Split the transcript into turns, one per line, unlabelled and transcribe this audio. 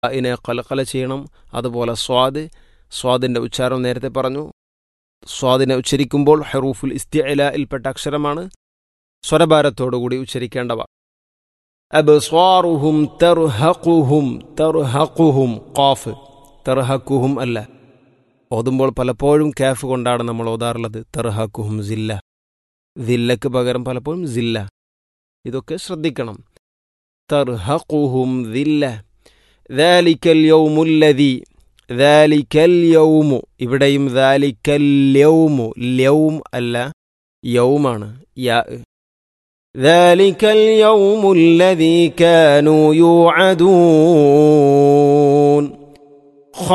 ഇനെ കലക്കല ചെയ്യണം അതുപോലെ സ്വാദ് സ്വാദിൻ്റെ ഉച്ചാരണം നേരത്തെ പറഞ്ഞു സ്വാദിനെ ഉച്ചരിക്കുമ്പോൾ ഹെറൂഫുൽ ഇസ്തിഅലയിൽപ്പെട്ട അക്ഷരമാണ് സ്വരഭാരത്തോടുകൂടി ഉച്ചരിക്കേണ്ടവ അബ്സ്വാറുഹും തർഹഖുഹും തർഹഖുഹും ഖാഫ് തർഹഖുഹും അല്ല ഓതുമ്പോൾ പലപ്പോഴും കാഫ് കൊണ്ടാണ് നമ്മൾ ഓതാറുള്ളത് തർഹഖുഹും സില്ല ദില്ലക്ക് പകരം പലപ്പോഴും സില്ല ഇതൊക്കെ ശ്രദ്ധിക്കണം തർഹഖുഹും ദില്ല ദാലിക്കൽ യൗമുല്ലദി ദാലിക്കൽ യൗമു ഇവിടെയും ദാലിക്കൽ യൗമു യൗം അല്ല യൗമാണ് യാ ذلك اليوم الذي كانوا يوعدون